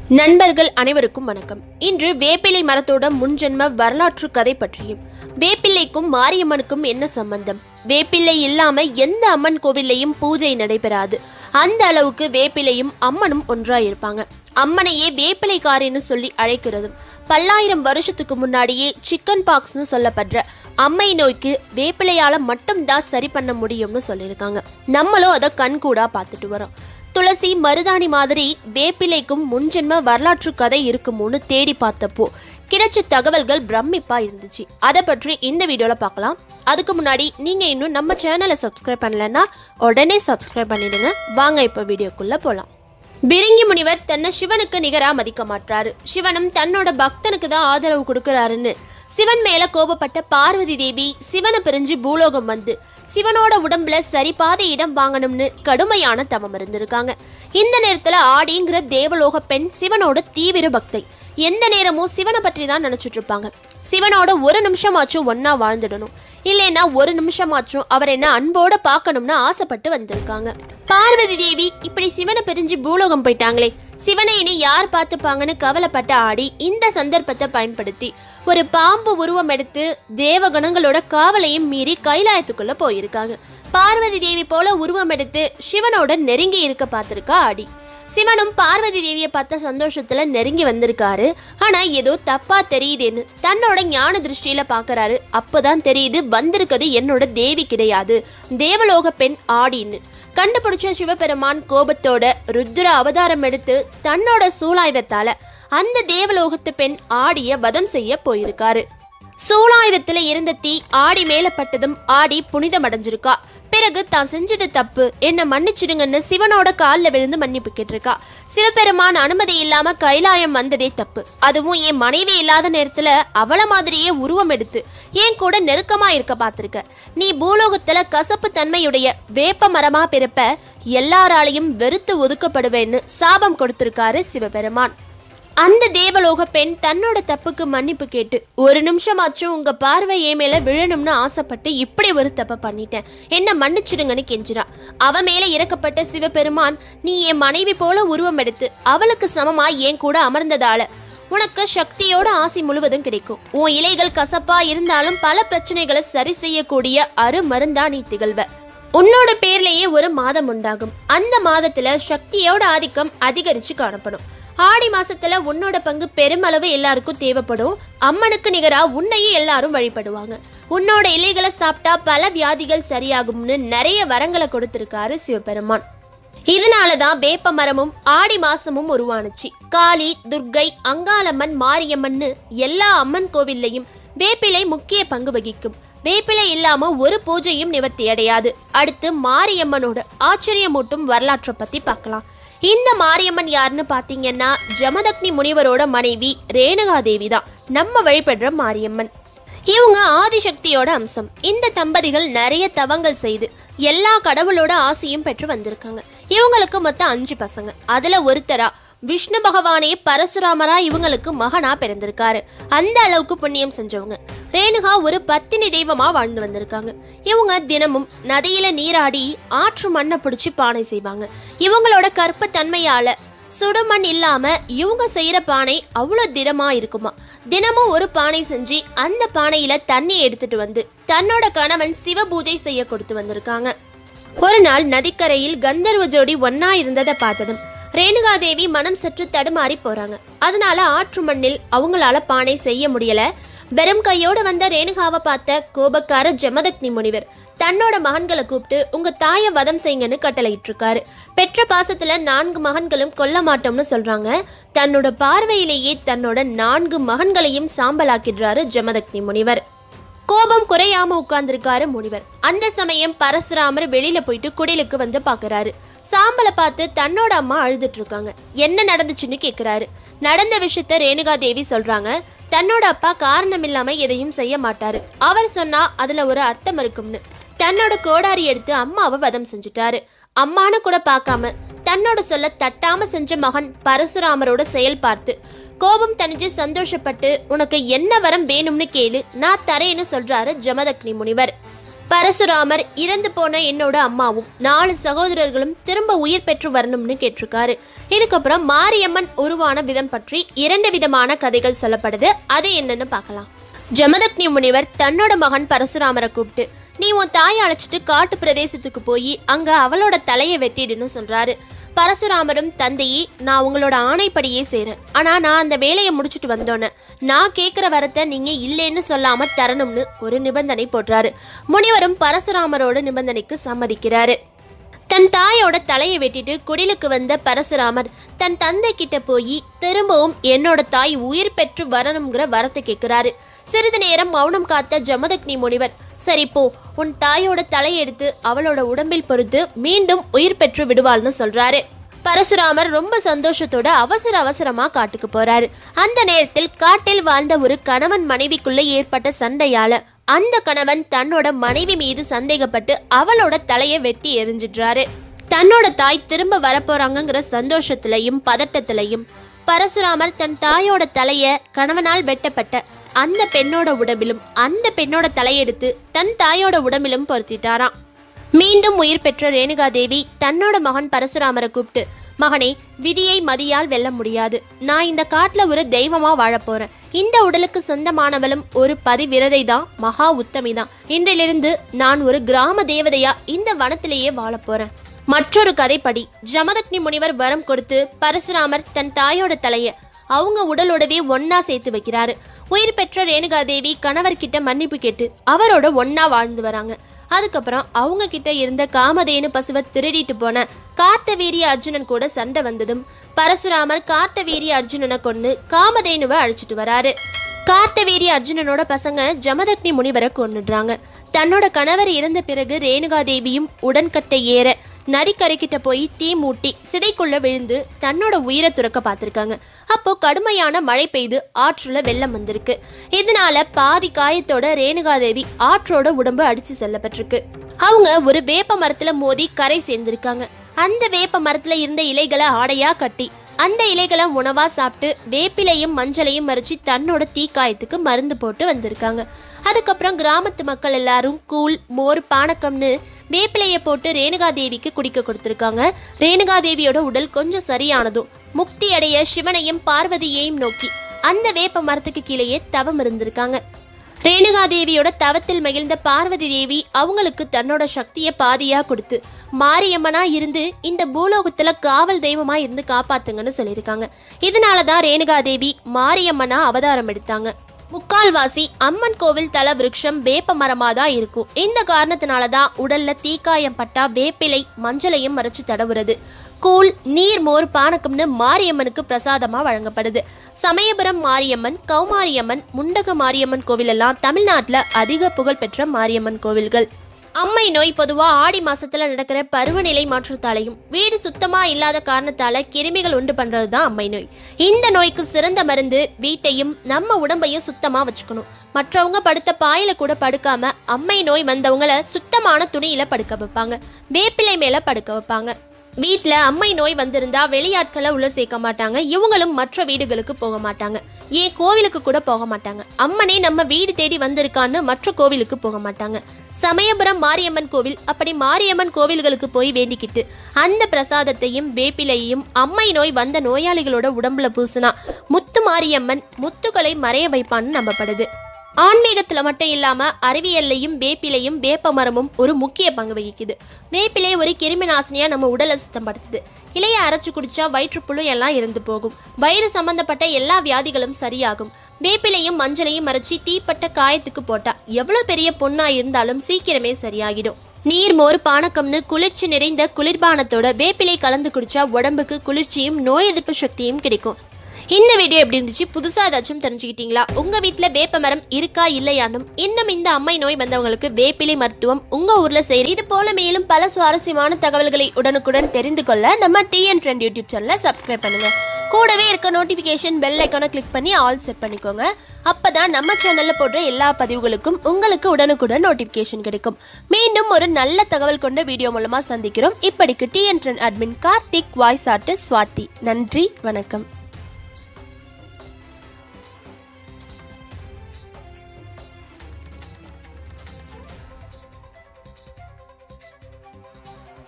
நண்பர்கள் அனைவருக்கும் வணக்கம் இன்று வேப்பிலை மரத்தோட முன்ஜென்ம வரலாற்று கதை பற்றியும் வேப்பிள்ளைக்கும் மாரியம்மனுக்கும் என்ன சம்பந்தம் வேப்பிள்ளை இல்லாம எந்த அம்மன் கோவில்லையும் பூஜை நடைபெறாது அந்த அளவுக்கு வேப்பிலையும் அம்மனும் ஒன்றாய் இருப்பாங்க அம்மனையே வேப்பிலைக்காரின்னு சொல்லி அழைக்கிறதும் பல்லாயிரம் வருஷத்துக்கு முன்னாடியே சிக்கன் பாக்ஸ்னு சொல்லப்படுற அம்மை நோய்க்கு வேப்பிலையால மட்டும்தான் சரி பண்ண முடியும்னு சொல்லியிருக்காங்க நம்மளும் அதை கண்கூடா பார்த்துட்டு வரோம் துளசி மருதாணி மாதிரி வேப்பிலைக்கும் முன்ஜென்ம வரலாற்று கதை இருக்குமோன்னு தேடி பார்த்தப்போ கிடைச்ச தகவல்கள் பிரமிப்பா இருந்துச்சு அதை பற்றி இந்த வீடியோல பார்க்கலாம் அதுக்கு முன்னாடி நீங்க இன்னும் நம்ம சேனலை சப்ஸ்கிரைப் பண்ணலன்னா உடனே சப்ஸ்கிரைப் பண்ணிடுங்க வாங்க இப்போ வீடியோக்குள்ள போலாம் பிரிங்கி முனிவர் தன்னை சிவனுக்கு நிகரா மதிக்க மாட்டாரு சிவனும் தன்னோட பக்தனுக்கு தான் ஆதரவு கொடுக்கறாருன்னு சிவன் மேல கோபப்பட்ட பார்வதி தேவி சிவனை பிரிஞ்சு பூலோகம் வந்து சிவனோட உடம்புல சரிபாத இடம் வாங்கணும்னு கடுமையான தவம் இருந்திருக்காங்க இந்த நேரத்துல ஆடிங்கிற தேவலோக பெண் சிவனோட தீவிர பக்தை எந்த நேரமும் சிவனை பற்றி தான் நினைச்சிட்டு இருப்பாங்க சிவனோட ஒரு நிமிஷமாச்சும் ஒன்னா வாழ்ந்துடணும் இல்லைன்னா ஒரு நிமிஷமாச்சும் அவர் என்ன அன்போட பார்க்கணும்னு ஆசைப்பட்டு வந்திருக்காங்க பார்வதி தேவி இப்படி சிவனை பிரிஞ்சு பூலோகம் போயிட்டாங்களே சிவனை இனி யார் பார்த்துப்பாங்கன்னு கவலைப்பட்ட ஆடி இந்த சந்தர்ப்பத்தை பயன்படுத்தி ஒரு பாம்பு உருவம் எடுத்து தேவகணங்களோட காவலையும் மீறி கைலாயத்துக்குள்ள போயிருக்காங்க பார்வதி தேவி போல உருவம் எடுத்து சிவனோட நெருங்கி இருக்க பார்த்திருக்கா ஆடி சிவனும் பார்வதி தேவியை பார்த்த சந்தோஷத்துல நெருங்கி வந்திருக்காரு ஆனா ஏதோ தப்பா தெரியுதுன்னு தன்னோட ஞான திருஷ்டியில பாக்குறாரு அப்பதான் தெரியுது வந்திருக்கிறது என்னோட தேவி கிடையாது தேவலோக பெண் ஆடின்னு கண்டுபிடிச்ச சிவபெருமான் கோபத்தோட ருத்ர அவதாரம் எடுத்து தன்னோட சூலாயுதத்தால அந்த தேவலோகத்து பெண் ஆடிய வதம் செய்ய போயிருக்காரு சூலாயுதத்துல இருந்த தீ ஆடி மேல பட்டதும் ஆடி புனிதம் அடைஞ்சிருக்கா பிறகு தான் செஞ்சது தப்பு என்ன மன்னிச்சிடுங்கன்னு சிவனோட காலில் விழுந்து மன்னிப்பு கேட்டிருக்கா சிவபெருமான் அனுமதி இல்லாம கைலாயம் வந்ததே தப்பு அதுவும் என் மனைவி இல்லாத நேரத்துல அவள மாதிரியே உருவம் எடுத்து என் கூட நெருக்கமா இருக்க பார்த்திருக்க நீ பூலோகத்துல கசப்பு தன்மையுடைய வேப்ப மரமா பிறப்ப எல்லாராலையும் வெறுத்து ஒதுக்கப்படுவேன்னு சாபம் கொடுத்திருக்காரு சிவபெருமான் அந்த தேவலோக பெண் தன்னோட தப்புக்கு மன்னிப்பு கேட்டு ஒரு நிமிஷமாச்சும் உங்க பார்வை என் மேல விழணும்னு ஆசைப்பட்டு இப்படி ஒரு தப்பை பண்ணிட்டேன் என்ன மன்னிச்சிடுங்கன்னு கெஞ்சிரா அவ மேல இறக்கப்பட்ட சிவபெருமான் நீ என் மனைவி போல உருவம் எடுத்து அவளுக்கு சமமா என் கூட அமர்ந்ததால உனக்கு சக்தியோட ஆசி முழுவதும் கிடைக்கும் உன் இலைகள் கசப்பா இருந்தாலும் பல பிரச்சனைகளை சரி செய்யக்கூடிய அரு மருந்தா நீ திகழ்வ உன்னோட பேர்லயே ஒரு மாதம் உண்டாகும் அந்த மாதத்துல சக்தியோட ஆதிக்கம் அதிகரிச்சு காணப்படும் ஆடி மாசத்துல உன்னோட பங்கு பெருமளவு எல்லாருக்கும் தேவைப்படும் அம்மனுக்கு நிகரா உன்னையும் எல்லாரும் வழிபடுவாங்க உன்னோட இலைகளை சாப்பிட்டா பல வியாதிகள் சரியாகும்னு நிறைய வரங்களை கொடுத்திருக்காரு சிவபெருமான் இதனாலதான் வேப்ப மரமும் ஆடி மாசமும் உருவானுச்சு காளி துர்க்கை அங்காளம்மன் மாரியம்மன்னு எல்லா அம்மன் கோவில்லையும் வேப்பிலை முக்கிய பங்கு வகிக்கும் வேப்பிலை இல்லாம ஒரு பூஜையும் நிவர்த்தி அடையாது அடுத்து மாரியம்மனோட ஆச்சரியமூட்டும் வரலாற்றை பத்தி பார்க்கலாம் இந்த மாரியம்மன் யாருன்னு பாத்தீங்கன்னா ஜமதக்னி முனிவரோட மனைவி ரேணுகா தேவி தான் நம்ம வழிபடுற மாரியம்மன் இவங்க ஆதிசக்தியோட அம்சம் இந்த தம்பதிகள் நிறைய தவங்கள் செய்து எல்லா கடவுளோட ஆசையும் பெற்று வந்திருக்காங்க இவங்களுக்கு மொத்தம் அஞ்சு பசங்க அதுல ஒருத்தரா விஷ்ணு பகவானே பரசுராமரா இவங்களுக்கு மகனா பிறந்திருக்காரு அந்த அளவுக்கு புண்ணியம் செஞ்சவங்க ரேணுகா ஒரு பத்தினி தெய்வமா வாழ்ந்து வந்திருக்காங்க இவங்க தினமும் நதியில நீராடி ஆற்று மண்ணை பிடிச்சி பானை செய்வாங்க இவங்களோட கற்பு தன்மையால சுடுமண் இல்லாம இவங்க செய்யற பானை அவ்வளோ திடமா இருக்குமா தினமும் ஒரு பானை செஞ்சு அந்த பானையில தண்ணி எடுத்துட்டு வந்து தன்னோட கணவன் சிவ பூஜை செய்ய கொடுத்து வந்திருக்காங்க ஒரு நாள் நதிக்கரையில் கந்தர்வ ஜோடி ஒன்னா இருந்ததை பார்த்ததும் ரேணுகாதேவி மனம் சற்று தடுமாறி போறாங்க அதனால ஆற்று மண்ணில் அவங்களால பானை செய்ய முடியல வெறும் கையோட வந்த ரேணுகாவை பார்த்த கோபக்கார ஜமதக்னி முனிவர் தன்னோட மகன்களை கூப்பிட்டு உங்க தாயை வதம் செய்யுங்கன்னு கட்டளையிட்டிருக்காரு பெற்ற பாசத்துல நான்கு மகன்களும் கொல்ல மாட்டோம்னு சொல்றாங்க தன்னோட பார்வையிலேயே தன்னோட நான்கு மகன்களையும் சாம்பலாக்கிடுறாரு ஜமதக்னி முனிவர் கோபம் குறையாம உட்கார்ந்திருக்காரு முனிவர் அந்த சமயம் பரசுராமர் வெளியில போயிட்டு குடிலுக்கு வந்து பாக்குறாரு சாம்பலை பார்த்து தன்னோட அம்மா அழுதுட்டு இருக்காங்க என்ன நடந்துச்சுன்னு கேக்குறாரு நடந்த விஷயத்த ரேணுகா தேவி சொல்றாங்க தன்னோட அப்பா காரணம் இல்லாம எதையும் செய்ய மாட்டாரு அவர் சொன்னா அதுல ஒரு அர்த்தம் இருக்கும்னு தன்னோட கோடாரி எடுத்து அம்மாவை வதம் செஞ்சுட்டாரு அம்மானு கூட பார்க்காம தன்னோட சொல்ல தட்டாம செஞ்ச மகன் பரசுராமரோட செயல் பார்த்து கோபம் தணிஞ்சு சந்தோஷப்பட்டு உனக்கு என்ன வரம் வேணும்னு கேளு நான் தரேன்னு சொல்றாரு ஜமதக்னி முனிவர் பரசுராமர் இறந்து போன என்னோட அம்மாவும் நாலு சகோதரர்களும் திரும்ப உயிர் பெற்று வரணும்னு கேட்டிருக்காரு இதுக்கப்புறம் மாரியம்மன் உருவான விதம் பற்றி இரண்டு விதமான கதைகள் சொல்லப்படுது அது என்னன்னு பார்க்கலாம் ஜமதக்னி முனிவர் தன்னோட மகன் பரசுராமரை கூப்பிட்டு நீ உன் தாயை அழைச்சிட்டு காட்டு பிரதேசத்துக்கு போய் அங்க அவளோட தலையை வெட்டிடுன்னு சொல்றாரு பரசுராமரும் தந்தையே நான் உங்களோட ஆணைப்படியே செய்கிறேன் ஆனால் நான் அந்த வேலையை முடிச்சுட்டு வந்தோன்னே நான் கேட்குற வரத்தை நீங்கள் இல்லைன்னு சொல்லாம தரணும்னு ஒரு நிபந்தனை போடுறாரு முனிவரும் பரசுராமரோட நிபந்தனைக்கு சம்மதிக்கிறாரு தன் தாயோட தலையை வெட்டிட்டு குடிலுக்கு வந்த பரசுராமர் தன் தந்தை கிட்ட போய் திரும்பவும் என்னோட தாய் உயிர் பெற்று வரணுங்கிற வரத்தை கேட்கிறாரு சிறிது நேரம் மௌனம் காத்த ஜமதக்னி முனிவர் சரி போ உன் தாயோட தலையை எடுத்து அவளோட உடம்பில் பொறுத்து மீண்டும் உயிர் பெற்று விடுவாள்னு சொல்றாரு பரசுராமர் ரொம்ப சந்தோஷத்தோட அவசர அவசரமா காட்டுக்கு போறாரு அந்த நேரத்தில் காட்டில் வாழ்ந்த ஒரு கணவன் மனைவிக்குள்ள ஏற்பட்ட சண்டையால அந்த கணவன் தன்னோட மனைவி மீது சந்தேகப்பட்டு அவளோட தலையை வெட்டி எரிஞ்சிடுறாரு தன்னோட தாய் திரும்ப வரப்போறாங்கங்கிற சந்தோஷத்திலையும் பதட்டத்திலையும் பரசுராமர் தன் தாயோட தலைய கணவனால் வெட்டப்பட்ட அந்த பெண்ணோட உடம்பிலும் அந்த பெண்ணோட தலையெடுத்து தன் தாயோட உடம்பிலும் பொருத்திட்டாராம் மீண்டும் உயிர் பெற்ற ரேணுகாதேவி தன்னோட மகன் பரசுராமரை கூப்பிட்டு மகனே விதியை மதியால் வெல்ல முடியாது நான் இந்த காட்டுல ஒரு தெய்வமா வாழப் போறேன் இந்த உடலுக்கு சொந்தமானவளும் ஒரு பதிவிரதை தான் மகா உத்தமி தான் இன்றிலிருந்து நான் ஒரு கிராம தேவதையா இந்த வனத்திலேயே வாழப் போறேன் மற்றொரு கதைப்படி ஜமதக்னி முனிவர் வரம் கொடுத்து பரசுராமர் தன் தாயோட தலைய அவங்க உடலோடவே ஒன்னா சேர்த்து வைக்கிறாரு உயிர் பெற்ற ரேணுகாதேவி கணவர்கிட்ட மன்னிப்பு கேட்டு அவரோட ஒன்னா வாழ்ந்து வராங்க அதுக்கப்புறம் அவங்க கிட்ட இருந்த காமதேனு பசுவை திருடிட்டு போன கார்த்தவீரிய அர்ஜுனன் கூட சண்டை வந்ததும் பரசுராமர் கார்த்தவீரிய அர்ஜுனனை கொன்னு காமதேனுவை அழைச்சிட்டு வராரு கார்த்தவீரிய அர்ஜுனனோட பசங்க ஜமதக்னி முனிவரை கொன்னுடுறாங்க தன்னோட கணவர் இறந்த பிறகு ரேணுகாதேவியும் உடன்கட்டை ஏற நதிக்கரைக்கிட்ட போய் தீ மூட்டி சிதைக்குள்ள விழுந்து தன்னோட உயிரை துறக்க பார்த்துருக்காங்க அப்போ கடுமையான மழை பெய்து ஆற்றுல வெள்ளம் வந்திருக்கு இதனால பாதி காயத்தோட ரேணுகாதேவி ஆற்றோட உடம்பு அடிச்சு செல்லப்பட்டிருக்கு அவங்க ஒரு வேப்ப மரத்துல மோதி கரை சேர்ந்திருக்காங்க அந்த வேப்ப மரத்துல இருந்த இலைகளை ஆடையா கட்டி அந்த இலைகளை உணவா சாப்பிட்டு வேப்பிலையும் மஞ்சளையும் மறைச்சி தன்னோட தீக்காயத்துக்கு மருந்து போட்டு வந்திருக்காங்க அதுக்கப்புறம் கிராமத்து மக்கள் எல்லாரும் கூழ் மோர் பானக்கம்னு வேப்பிலையை போட்டு ரேணுகாதேவிக்கு குடிக்க கொடுத்துருக்காங்க ரேணுகாதேவியோட உடல் கொஞ்சம் சரியானதும் முக்தி அடைய சிவனையும் பார்வதியையும் நோக்கி அந்த வேப்ப மரத்துக்கு கீழேயே தவம் இருந்திருக்காங்க ரேணுகாதேவியோட தவத்தில் மகிழ்ந்த பார்வதி தேவி அவங்களுக்கு தன்னோட சக்தியை பாதியா கொடுத்து மாரியம்மனா இருந்து இந்த பூலோகத்துல காவல் தெய்வமா இருந்து காப்பாத்துங்கன்னு சொல்லியிருக்காங்க இதனால தான் ரேணுகாதேவி மாரியம்மனா அவதாரம் எடுத்தாங்க முக்கால்வாசி அம்மன் கோவில் தல விருட்சம் வேப்ப மரமா தான் இருக்கும் இந்த காரணத்தினால தான் உடல்ல தீக்காயம் பட்டா வேப்பிலை மஞ்சளையும் மறைச்சு தடவுறது கூழ் நீர் மோர் பானகம்னு மாரியம்மனுக்கு பிரசாதமா வழங்கப்படுது சமயபுரம் மாரியம்மன் கௌமாரியம்மன் முண்டக மாரியம்மன் கோவில் எல்லாம் தமிழ்நாட்டில் அதிக புகழ்பெற்ற மாரியம்மன் கோவில்கள் அம்மை நோய் பொதுவா ஆடி மாசத்துல நடக்கிற பருவநிலை மாற்றத்தாலையும் வீடு சுத்தமா இல்லாத காரணத்தால கிருமிகள் உண்டு பண்றது தான் அம்மை நோய் இந்த நோய்க்கு சிறந்த மருந்து வீட்டையும் நம்ம உடம்பையும் சுத்தமா வச்சுக்கணும் மற்றவங்க படுத்த பாயில கூட படுக்காம அம்மை நோய் வந்தவங்கள சுத்தமான துணியில படுக்க வைப்பாங்க வேப்பிலை மேல படுக்க வைப்பாங்க வீட்டில் அம்மை நோய் வந்திருந்தா வெளியாட்களை உள்ள சேர்க்க மாட்டாங்க இவங்களும் மற்ற வீடுகளுக்கு போக மாட்டாங்க ஏன் கோவிலுக்கு கூட போக மாட்டாங்க அம்மனே நம்ம வீடு தேடி வந்திருக்கான்னு மற்ற கோவிலுக்கு போக மாட்டாங்க சமயபுரம் மாரியம்மன் கோவில் அப்படி மாரியம்மன் கோவில்களுக்கு போய் வேண்டிக்கிட்டு அந்த பிரசாதத்தையும் வேப்பிலையும் அம்மை நோய் வந்த நோயாளிகளோட உடம்புல பூசினா முத்து மாரியம்மன் முத்துக்களை மறைய வைப்பான்னு நம்பப்படுது ஆன்மீகத்தில் மட்டும் இல்லாமல் அறிவியல்லையும் வேப்பிலையும் வேப்ப மரமும் ஒரு முக்கிய பங்கு வகிக்குது வேப்பிலை ஒரு கிருமி நாசினியாக நம்ம உடலை சுத்தப்படுத்துது இலையை அரைச்சு குடிச்சா வயிற்றுப்புழு எல்லாம் இறந்து போகும் வயிறு சம்பந்தப்பட்ட எல்லா வியாதிகளும் சரியாகும் வேப்பிலையும் மஞ்சளையும் அரைச்சி தீப்பட்ட காயத்துக்கு போட்டா எவ்வளோ பெரிய பொண்ணா இருந்தாலும் சீக்கிரமே சரியாகிடும் நீர் மோர் பானக்கம்னு குளிர்ச்சி நிறைந்த குளிர்பானத்தோட வேப்பிலை கலந்து குடிச்சா உடம்புக்கு குளிர்ச்சியும் நோய் எதிர்ப்பு சக்தியும் கிடைக்கும் இந்த வீடியோ எப்படி இருந்துச்சு புதுசா ஏதாச்சும் தெரிஞ்சுக்கிட்டீங்களா உங்க வீட்ல வேப்ப மரம் இருக்கா இல்லையானும் இன்னும் இந்த அம்மை நோய் வந்தவங்களுக்கு வேப்பிலை மருத்துவம் உங்க ஊர்ல செய்யுற இது போல மேலும் பல சுவாரஸ்யமான தகவல்களை உடனுக்குடன் தெரிந்து கொள்ள நம்ம டிஎன் ட்ரெண்ட் யூடியூப் சேனலை சப்ஸ்கிரைப் பண்ணுங்க கூடவே இருக்க நோட்டிஃபிகேஷன் பெல் ஐக்கானை கிளிக் பண்ணி ஆல் செட் பண்ணிக்கோங்க அப்பதான் நம்ம சேனல்ல போடுற எல்லா பதிவுகளுக்கும் உங்களுக்கு உடனுக்குடன் நோட்டிஃபிகேஷன் கிடைக்கும் மீண்டும் ஒரு நல்ல தகவல் கொண்ட வீடியோ மூலமா சந்திக்கிறோம் இப்படிக்கு TN trend admin Karthik voice artist Swathi நன்றி வணக்கம்